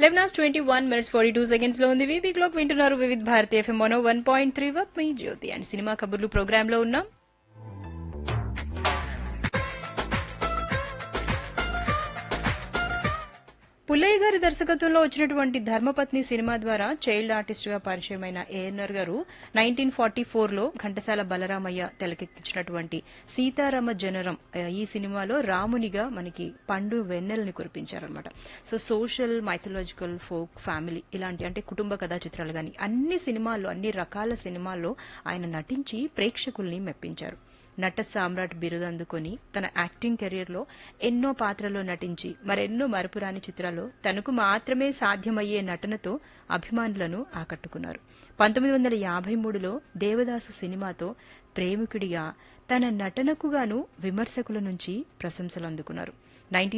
లెవెనాస్ twenty one minutes forty two seconds లో ఉంది వీవీ క్లాక్ వింటున్నారు వివిధ్ భారతి ఎఫ్ఎం మనో one point three with me Jyothi and cinema కబుర్లు ప్రోగ్రామ్ లో ఉన్నాం పుల్లయ్య గారి దర్శకత్వంలో వచ్చినటువంటి ధర్మపత్ని సినిమా ద్వారా చైల్డ్ ఆర్టిస్ట్ గా పరిచయమైన ఏఎన్ఆర్ గారు నైన్టీన్ ఫార్టీ ఫోర్ లో ఘంటసాల బలరామయ్య తెలకెక్కించినటువంటి సీతారామ జనరం ఆ, ఈ సినిమాలో రామునిగా మనకి పండు వెన్నెలని కురిపించారనమాట so social mythological folk family ఇలాంటి అంటే కుటుంబ కథా చిత్రాలు గాని అన్ని సినిమాల్లో అన్ని రకాల సినిమాల్లో ఆయన నటించి ప్రేక్షకుల్ని మెప్పించారు నట సామ్రాట్ బిరుదు అందుకొని తన యాక్టింగ్ కెరీర్ లో ఎన్నో పాత్రల్లో నటించి మరెన్నో మరపురాని చిత్రాల్లో తనకు మాత్రమే సాధ్యమయ్యే నటనతో అభిమానులను ఆకట్టుకున్నారు పంతొమ్మిది వందల యాభై మూడులో దేవదాసు సినిమాతో ప్రేమికుడిగా తన నటనకు గాను విమర్శకుల నుంచి ప్రశంసలు అందుకున్నారు నైన్టీన్